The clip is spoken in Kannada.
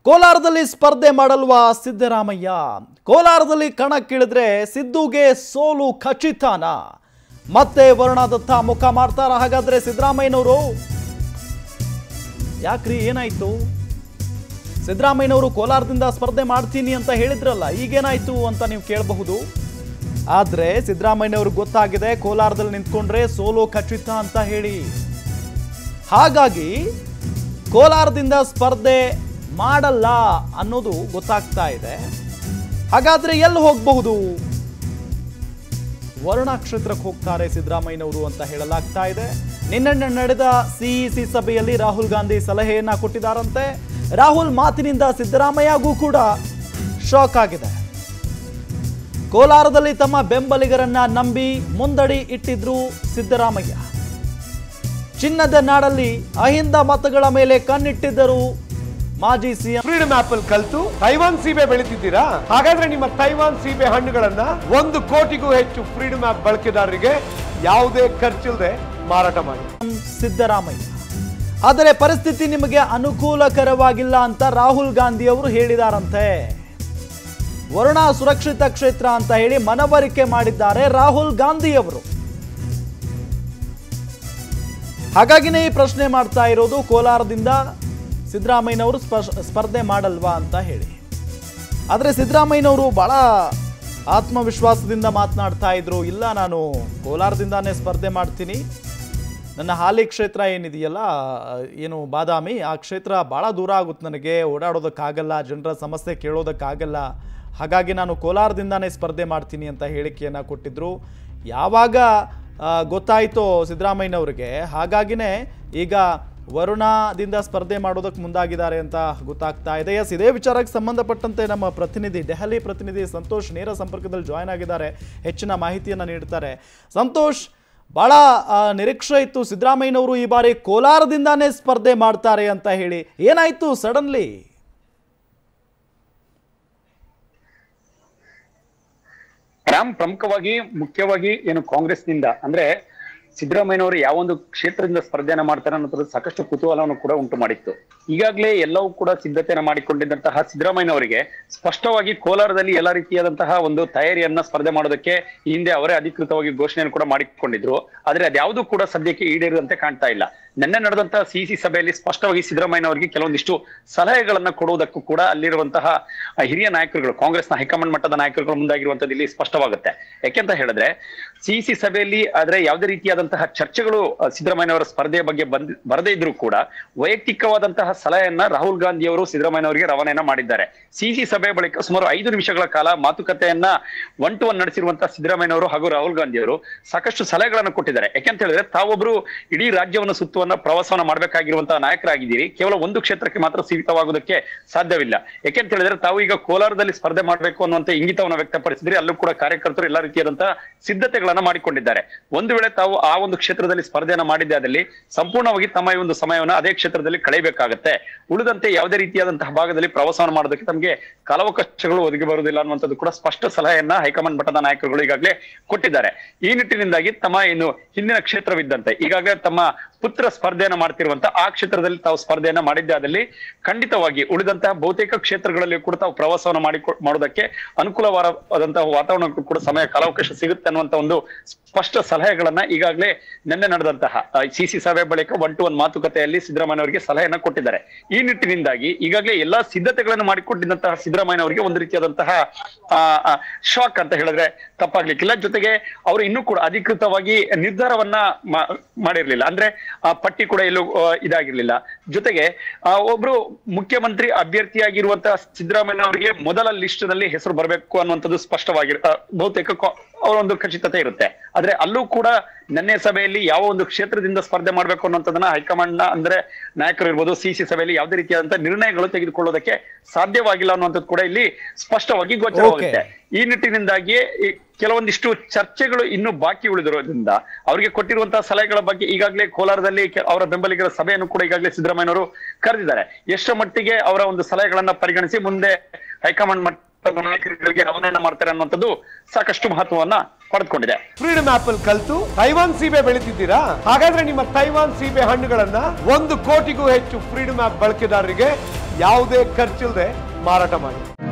ಕೋಲಾರದಲ್ಲಿ ಸ್ಪರ್ಧೆ ಮಾಡಲ್ವಾ ಸಿದ್ದರಾಮಯ್ಯ ಕೋಲಾರದಲ್ಲಿ ಕಣಕ್ಕಿಳಿದ್ರೆ ಸಿದ್ದುಗೆ ಸೋಲು ಖಚಿತನಾ ಮತ್ತೆ ವರುಣದತ್ತ ಮುಖ ಮಾಡ್ತಾರ ಹಾಗಾದ್ರೆ ಸಿದ್ದರಾಮಯ್ಯನವರು ಯಾಕ್ರಿ ಏನಾಯ್ತು ಸಿದ್ದರಾಮಯ್ಯನವರು ಕೋಲಾರದಿಂದ ಸ್ಪರ್ಧೆ ಮಾಡ್ತೀನಿ ಅಂತ ಹೇಳಿದ್ರಲ್ಲ ಈಗೇನಾಯ್ತು ಅಂತ ನೀವು ಕೇಳಬಹುದು ಆದ್ರೆ ಸಿದ್ದರಾಮಯ್ಯನವ್ರಿಗೆ ಗೊತ್ತಾಗಿದೆ ಕೋಲಾರದಲ್ಲಿ ನಿಂತ್ಕೊಂಡ್ರೆ ಸೋಲು ಖಚಿತ ಅಂತ ಹೇಳಿ ಹಾಗಾಗಿ ಕೋಲಾರದಿಂದ ಸ್ಪರ್ಧೆ ಮಾಡಲ್ಲ ಅನ್ನೋದು ಗೊತ್ತಾಗ್ತಾ ಇದೆ ಹಾಗಾದ್ರೆ ಎಲ್ಲಿ ಹೋಗಬಹುದು ವರುಣ ಕ್ಷೇತ್ರಕ್ಕೆ ಹೋಗ್ತಾರೆ ಸಿದ್ದರಾಮಯ್ಯನವರು ಅಂತ ಹೇಳಲಾಗ್ತಾ ಇದೆ ನಿನ್ನೆ ನಡೆದ ಸಿಇಸಿ ಸಭೆಯಲ್ಲಿ ರಾಹುಲ್ ಗಾಂಧಿ ಸಲಹೆಯನ್ನ ಕೊಟ್ಟಿದ್ದಾರಂತೆ ರಾಹುಲ್ ಮಾತಿನಿಂದ ಸಿದ್ದರಾಮಯ್ಯಗೂ ಕೂಡ ಶಾಕ್ ಆಗಿದೆ ಕೋಲಾರದಲ್ಲಿ ತಮ್ಮ ಬೆಂಬಲಿಗರನ್ನ ನಂಬಿ ಮುಂದಡಿ ಇಟ್ಟಿದ್ರು ಸಿದ್ದರಾಮಯ್ಯ ಚಿನ್ನದ ನಾಡಲ್ಲಿ ಅಹಿಂದ ಮತಗಳ ಮೇಲೆ ಕಣ್ಣಿಟ್ಟಿದ್ದರು ಮಾಜಿ ಸಿಎಂ ಫ್ರೀಡಮ್ ಆಪಲ್ ಕಲ್ತು ತೈವಾನ್ ಸೀಬೆ ಬೆಳಿತಿದ್ದೀರಾ ಹಾಗಾದ್ರೆ ನಿಮ್ಮ ತೈವಾನ್ ಸೀಬೆ ಹಣ್ಣುಗಳನ್ನ ಒಂದು ಕೋಟಿಗೂ ಹೆಚ್ಚು ಫ್ರೀಡಮ್ ಆಪ್ ಬಳಕೆದಾರರಿಗೆ ಯಾವುದೇ ಖರ್ಚಿಲ್ಲದೆ ಮಾರಾಟ ಮಾಡಿ ಸಿದ್ದರಾಮಯ್ಯ ಆದರೆ ಪರಿಸ್ಥಿತಿ ನಿಮಗೆ ಅನುಕೂಲಕರವಾಗಿಲ್ಲ ಅಂತ ರಾಹುಲ್ ಗಾಂಧಿ ಅವರು ಹೇಳಿದಾರಂತೆ ವರುಣ ಸುರಕ್ಷಿತ ಕ್ಷೇತ್ರ ಅಂತ ಹೇಳಿ ಮನವರಿಕೆ ಮಾಡಿದ್ದಾರೆ ರಾಹುಲ್ ಗಾಂಧಿ ಅವರು ಹಾಗಾಗಿನೇ ಈ ಪ್ರಶ್ನೆ ಮಾಡ್ತಾ ಇರೋದು ಕೋಲಾರದಿಂದ ಸಿದ್ದರಾಮಯ್ಯನವರು ಸ್ಪರ್ಶ- ಸ್ಪರ್ಧೆ ಮಾಡಲ್ವಾ ಅಂತ ಹೇಳಿ ಆದರೆ ಸಿದ್ದರಾಮಯ್ಯನವರು ಬಹಳ ಆತ್ಮವಿಶ್ವಾಸದಿಂದ ಮಾತನಾಡ್ತಾ ಇದ್ರು ಇಲ್ಲ ನಾನು ಕೋಲಾರದಿಂದಾನೇ ಸ್ಪರ್ಧೆ ಮಾಡ್ತೀನಿ ನನ್ನ ಹಾಲಿ ಕ್ಷೇತ್ರ ಏನಿದೆಯಲ್ಲ ಏನು ಬಾದಾಮಿ ಆ ಕ್ಷೇತ್ರ ಭಾಳ ದೂರ ಆಗುತ್ತೆ ನನಗೆ ಓಡಾಡೋದಕ್ಕಾಗಲ್ಲ ಜನರ ಸಮಸ್ಯೆ ಕೇಳೋದಕ್ಕಾಗಲ್ಲ ಹಾಗಾಗಿ ನಾನು ಕೋಲಾರದಿಂದಾನೇ ಸ್ಪರ್ಧೆ ಮಾಡ್ತೀನಿ ಅಂತ ಹೇಳಿಕೆಯನ್ನು ಕೊಟ್ಟಿದ್ರು ಯಾವಾಗ ಆ, ಗೊತ್ತಾಯಿತೋ ಸಿದ್ದರಾಮಯ್ಯನವ್ರಿಗೆ ಹಾಗಾಗಿನೇ ಈಗ ವರುಣದಿಂದ ಸ್ಪರ್ಧೆ ಮಾಡೋದಕ್ಕೆ ಮುಂದಾಗಿದ್ದಾರೆ ಅಂತ ಗೊತ್ತಾಗ್ತಾ ಇದೆ ಎಸ್ ಇದೇ ವಿಚಾರಕ್ಕೆ ಸಂಬಂಧಪಟ್ಟಂತೆ ನಮ್ಮ ಪ್ರತಿನಿಧಿ ದೆಹಲಿ ಪ್ರತಿನಿಧಿ ಸಂತೋಷ್ ನೇರ ಸಂಪರ್ಕದಲ್ಲಿ ಜಾಯ್ನ್ ಆಗಿದ್ದಾರೆ ಹೆಚ್ಚಿನ ಮಾಹಿತಿಯನ್ನು ನೀಡ್ತಾರೆ ಸಂತೋಷ್ ಬಹಳ ಆ, ನಿರೀಕ್ಷೆ ಇತ್ತು ಸಿದ್ದರಾಮಯ್ಯನವರು ಈ ಬಾರಿ ಕೋಲಾರದಿಂದಾನೇ ಸ್ಪರ್ಧೆ ಮಾಡ್ತಾರೆ ಅಂತ ಹೇಳಿ ಏನಾಯ್ತು ಸಡನ್ಲಿ ರಾಮ್ ಪ್ರಮುಖವಾಗಿ ಮುಖ್ಯವಾಗಿ ಏನು ಕಾಂಗ್ರೆಸ್ನಿಂದ ಅಂದ್ರೆ ಸಿದ್ದರಾಮಯ್ಯನವರು ಯಾವೊಂದು ಕ್ಷೇತ್ರದಿಂದ ಸ್ಪರ್ಧೆಯನ್ನ ಮಾಡ್ತಾರೆ ಅನ್ನೋದ್ರ ಸಾಕಷ್ಟು ಕುತೂಹಲವನ್ನು ಕೂಡ ಉಂಟು ಮಾಡಿತ್ತು ಈಗಾಗಲೇ ಎಲ್ಲವೂ ಕೂಡ ಸಿದ್ಧತೆಯನ್ನ ಮಾಡಿಕೊಂಡಿದ್ದಂತಹ ಸಿದ್ದರಾಮಯ್ಯನವರಿಗೆ ಸ್ಪಷ್ಟವಾಗಿ ಕೋಲಾರದಲ್ಲಿ ಎಲ್ಲಾ ರೀತಿಯಾದಂತಹ ಒಂದು ತಯಾರಿಯನ್ನ ಸ್ಪರ್ಧೆ ಮಾಡೋದಕ್ಕೆ ಈ ಹಿಂದೆ ಅವರೇ ಅಧಿಕೃತವಾಗಿ ಘೋಷಣೆಯನ್ನು ಕೂಡ ಮಾಡಿಕೊಂಡಿದ್ರು ಆದ್ರೆ ಅದ್ಯಾವುದು ಕೂಡ ಸದ್ಯಕ್ಕೆ ಈಡೇರಿದಂತೆ ಕಾಣ್ತಾ ಇಲ್ಲ ನಿನ್ನೆ ನಡೆದಂತಹ ಸಿಸಿ ಸಭೆಯಲ್ಲಿ ಸ್ಪಷ್ಟವಾಗಿ ಸಿದ್ದರಾಮಯ್ಯನವರಿಗೆ ಕೆಲವೊಂದಿಷ್ಟು ಸಲಹೆಗಳನ್ನ ಕೊಡುವುದಕ್ಕೂ ಕೂಡ ಅಲ್ಲಿರುವಂತಹ ಆ, ಹಿರಿಯ ನಾಯಕರುಗಳು ಕಾಂಗ್ರೆಸ್ನ ಹೈಕಮಾಂಡ್ ಮಟ್ಟದ ನಾಯಕರುಗಳು ಮುಂದಾಗಿರುವಂತದ್ದು ಇಲ್ಲಿ ಸ್ಪಷ್ಟವಾಗುತ್ತೆ ಯಾಕೆಂತ ಹೇಳಿದ್ರೆ ಸಿಸಿ ಸಭೆಯಲ್ಲಿ ಆದ್ರೆ ಯಾವುದೇ ರೀತಿಯಾದಂತಹ ಚರ್ಚೆಗಳು ಆ, ಸಿದ್ದರಾಮಯ್ಯನವರ ಸ್ಪರ್ಧೆಯ ಬಗ್ಗೆ ಬಂದ್ ಬರದೇ ಇದ್ರೂ ಕೂಡ ವೈಯಕ್ತಿಕವಾದಂತಹ ಸಲಹೆಯನ್ನ ರಾಹುಲ್ ಗಾಂಧಿ ಅವರು ಸಿದ್ದರಾಮಯ್ಯನವರಿಗೆ ರವಾನೆಯನ್ನ ಮಾಡಿದ್ದಾರೆ ಸಿಸಿ ಸಭೆಯ ಬಳಿಕ ಸುಮಾರು ಐದು ನಿಮಿಷಗಳ ಕಾಲ ಮಾತುಕತೆಯನ್ನ ಒನ್ ಟು ಒನ್ ನಡೆಸಿರುವಂತಹ ಸಿದ್ದರಾಮಯ್ಯನವರು ಹಾಗೂ ರಾಹುಲ್ ಗಾಂಧಿ ಅವರು ಸಾಕಷ್ಟು ಸಲಹೆಗಳನ್ನು ಕೊಟ್ಟಿದ್ದಾರೆ ಯಾಕೆಂತ ಹೇಳಿದ್ರೆ ತಾವೊಬ್ರು ಇಡೀ ರಾಜ್ಯವನ್ನು ಸುತ್ತುವನ್ನ ಪ್ರವಾಸವನ್ನ ಮಾಡಬೇಕಾಗಿರುವಂತಹ ನಾಯಕರಾಗಿದ್ದೀರಿ ಕೇವಲ ಒಂದು ಕ್ಷೇತ್ರಕ್ಕೆ ಮಾತ್ರ ಸೀಮಿತವಾಗುವುದಕ್ಕೆ ಸಾಧ್ಯವಿಲ್ಲ ಯಾಕೆಂತ ಹೇಳಿದ್ರೆ ತಾವು ಈಗ ಕೋಲಾರದಲ್ಲಿ ಸ್ಪರ್ಧೆ ಮಾಡಬೇಕು ಅನ್ನುವಂತ ಇಂಗಿತವನ್ನ ವ್ಯಕ್ತಪಡಿಸಿದ್ರೆ ಅಲ್ಲೂ ಕೂಡ ಕಾರ್ಯಕರ್ತರು ಎಲ್ಲಾ ರೀತಿಯಾದಂತಹ ಸಿದ್ಧತೆಗಳನ್ನ ಮಾಡಿಕೊಂಡಿದ್ದಾರೆ ಒಂದು ವೇಳೆ ತಾವು ಆ ಒಂದು ಕ್ಷೇತ್ರದಲ್ಲಿ ಸ್ಪರ್ಧೆಯನ್ನ ಮಾಡಿದ್ದೆ ಆದಲ್ಲಿ ಸಂಪೂರ್ಣವಾಗಿ ತಮ್ಮ ಈ ಒಂದು ಸಮಯವನ್ನ ಅದೇ ಕ್ಷೇತ್ರದಲ್ಲಿ ಕಳೆಯಬೇಕಾಗತ್ತೆ ಉಳಿದಂತೆ ಯಾವುದೇ ರೀತಿಯಾದಂತಹ ಭಾಗದಲ್ಲಿ ಪ್ರವಾಸವನ್ನು ಮಾಡೋದಕ್ಕೆ ತಮಗೆ ಕಾಲಾವಕಾಶಗಳು ಒದಗಿ ಬರುವುದಿಲ್ಲ ಅನ್ನುವಂಥದ್ದು ಕೂಡ ಸ್ಪಷ್ಟ ಸಲಹೆಯನ್ನ ಹೈಕಮಾಂಡ್ ಮಟ್ಟದ ನಾಯಕರುಗಳು ಈಗಾಗಲೇ ಕೊಟ್ಟಿದ್ದಾರೆ ಈ ನಿಟ್ಟಿನಿಂದಾಗಿ ತಮ್ಮ ಏನು ಹಿಂದಿನ ಕ್ಷೇತ್ರವಿದ್ದಂತೆ ಈಗಾಗಲೇ ತಮ್ಮ ಪುತ್ರ ಸ್ಪರ್ಧೆಯನ್ನ ಮಾಡ್ತಿರುವಂತ ಆ ಕ್ಷೇತ್ರದಲ್ಲಿ ತಾವು ಸ್ಪರ್ಧೆಯನ್ನ ಮಾಡಿದ್ದೆ ಆದಲ್ಲಿ ಖಂಡಿತವಾಗಿ ಉಳಿದಂತಹ ಬಹುತೇಕ ಕ್ಷೇತ್ರಗಳಲ್ಲಿ ಕೂಡ ತಾವು ಪ್ರವಾಸವನ್ನು ಮಾಡಿ ಮಾಡೋದಕ್ಕೆ ಅನುಕೂಲವಾದಂತಹ ವಾತಾವರಣ ಕೂಡ ಸಮಯ ಕಾಲಾವಕಾಶ ಸಿಗುತ್ತೆ ಅನ್ನುವಂತ ಒಂದು ಸ್ಪಷ್ಟ ಸಲಹೆಗಳನ್ನ ಈಗಾಗಲೇ ನಿನ್ನೆ ನಡೆದಂತಹ ಸಿಸಿ ಸಭೆ ಬಳಿಕ ಒನ್ ಟು ಒನ್ ಮಾತುಕತೆಯಲ್ಲಿ ಸಿದ್ದರಾಮಯ್ಯ ಅವರಿಗೆ ಸಲಹೆಯನ್ನ ಕೊಟ್ಟಿದ್ದಾರೆ ಈ ನಿಟ್ಟಿನಿಂದಾಗಿ ಈಗಾಗಲೇ ಎಲ್ಲಾ ಸಿದ್ಧತೆಗಳನ್ನು ಮಾಡಿಕೊಂಡಿದ್ದಂತಹ ಸಿದ್ದರಾಮಯ್ಯ ಅವರಿಗೆ ಒಂದು ರೀತಿಯಾದಂತಹ ಶಾಕ್ ಅಂತ ಹೇಳಿದ್ರೆ ತಪ್ಪಾಗ್ಲಿಕ್ಕಿಲ್ಲ ಜೊತೆಗೆ ಅವರು ಇನ್ನೂ ಕೂಡ ಅಧಿಕೃತವಾಗಿ ನಿರ್ಧಾರವನ್ನ ಮಾ- ಮಾಡಿರ್ಲಿಲ್ಲ ಅಂದ್ರೆ ಆ ಪಟ್ಟಿ ಕೂಡ ಎಲ್ಲೂ ಆ, ಇದಾಗಿರ್ಲಿಲ್ಲ ಜೊತೆಗೆ ಆ, ಒಬ್ರು ಮುಖ್ಯಮಂತ್ರಿ ಅಭ್ಯರ್ಥಿಯಾಗಿರುವಂತಹ ಸಿದ್ದರಾಮಯ್ಯ ಅವರಿಗೆ ಮೊದಲ ಲಿಸ್ಟ್ ನಲ್ಲಿ ಹೆಸರು ಬರಬೇಕು ಅನ್ನುವಂಥದ್ದು ಸ್ಪಷ್ಟವಾಗಿ ಆ, ಬಹುತೇಕ ಕಾ- ಅವರ ಒಂದು ಖಚಿತತೆ ಇರುತ್ತೆ ಆದ್ರೆ ಅಲ್ಲೂ ಕೂಡ ನಿನ್ನೆ ಸಭೆಯಲ್ಲಿ ಯಾವ ಒಂದು ಕ್ಷೇತ್ರದಿಂದ ಸ್ಪರ್ಧೆ ಮಾಡ್ಬೇಕು ಅನ್ನೋಂಥದ್ದನ್ನ ಹೈಕಮಾಂಡ್ ನ ಅಂದ್ರೆ ನಾಯಕರು ಇರ್ಬೋದು ಸಿಸಿ ಸಭೆಯಲ್ಲಿ ಯಾವುದೇ ರೀತಿಯಾದಂತಹ ನಿರ್ಣಯಗಳು ತೆಗೆದುಕೊಳ್ಳೋದಕ್ಕೆ ಸಾಧ್ಯವಾಗಿಲ್ಲ ಅನ್ನುವಂಥದ್ದು ಕೂಡ ಇಲ್ಲಿ ಸ್ಪಷ್ಟವಾಗಿ ಗೋಚರವಾಗುತ್ತೆ ಈ ನಿಟ್ಟಿನಿಂದಾಗಿ ಈ ಕೆಲವೊಂದಿಷ್ಟು ಚರ್ಚೆಗಳು ಇನ್ನೂ ಬಾಕಿ ಉಳಿದಿರೋದ್ರಿಂದ ಅವರಿಗೆ ಕೊಟ್ಟಿರುವಂತಹ ಸಲಹೆಗಳ ಬಗ್ಗೆ ಈಗಾಗಲೇ ಕೋಲಾರದಲ್ಲಿ ಕೆ- ಅವರ ಬೆಂಬಲಿಗರ ಸಭೆಯನ್ನು ಕೂಡ ಈಗಾಗಲೇ ಸಿದ್ದರಾಮಯ್ಯನವರು ಕರೆದಿದ್ದಾರೆ ಎಷ್ಟರ ಮಟ್ಟಿಗೆ ಅವರ ಒಂದು ಸಲಹೆಗಳನ್ನ ಪರಿಗಣಿಸಿ ಮುಂದೆ ಹೈಕಮಾಂಡ್ ಮಟ್ಟದ ನಾಯಕರುಗಳಿಗೆ ರವಾನೆಯನ್ನ ಮಾಡ್ತಾರೆ ಅನ್ನುವಂಥದ್ದು ಸಾಕಷ್ಟು ಮಹತ್ವವನ್ನ ಪಡೆದುಕೊಂಡಿದೆ ಫ್ರೀಡಮ್ ಆಪಲ್ ಕಲ್ತು ತೈವಾನ್ ಸೀಬೆ ಬೆಳಿತಿದ್ದೀರಾ ಹಾಗಾದ್ರೆ ನಿಮ್ಮ ತೈವಾನ್ ಸೀಬೆ ಹಣ್ಣುಗಳನ್ನ ಒಂದು ಕೋಟಿಗೂ ಹೆಚ್ಚು ಫ್ರೀಡಮ್ ಆಪ್ ಬಳಕೆದಾರರಿಗೆ ಯಾವುದೇ ಖರ್ಚಿಲ್ಲದೆ ಮಾರಾಟ ಮಾಡಿ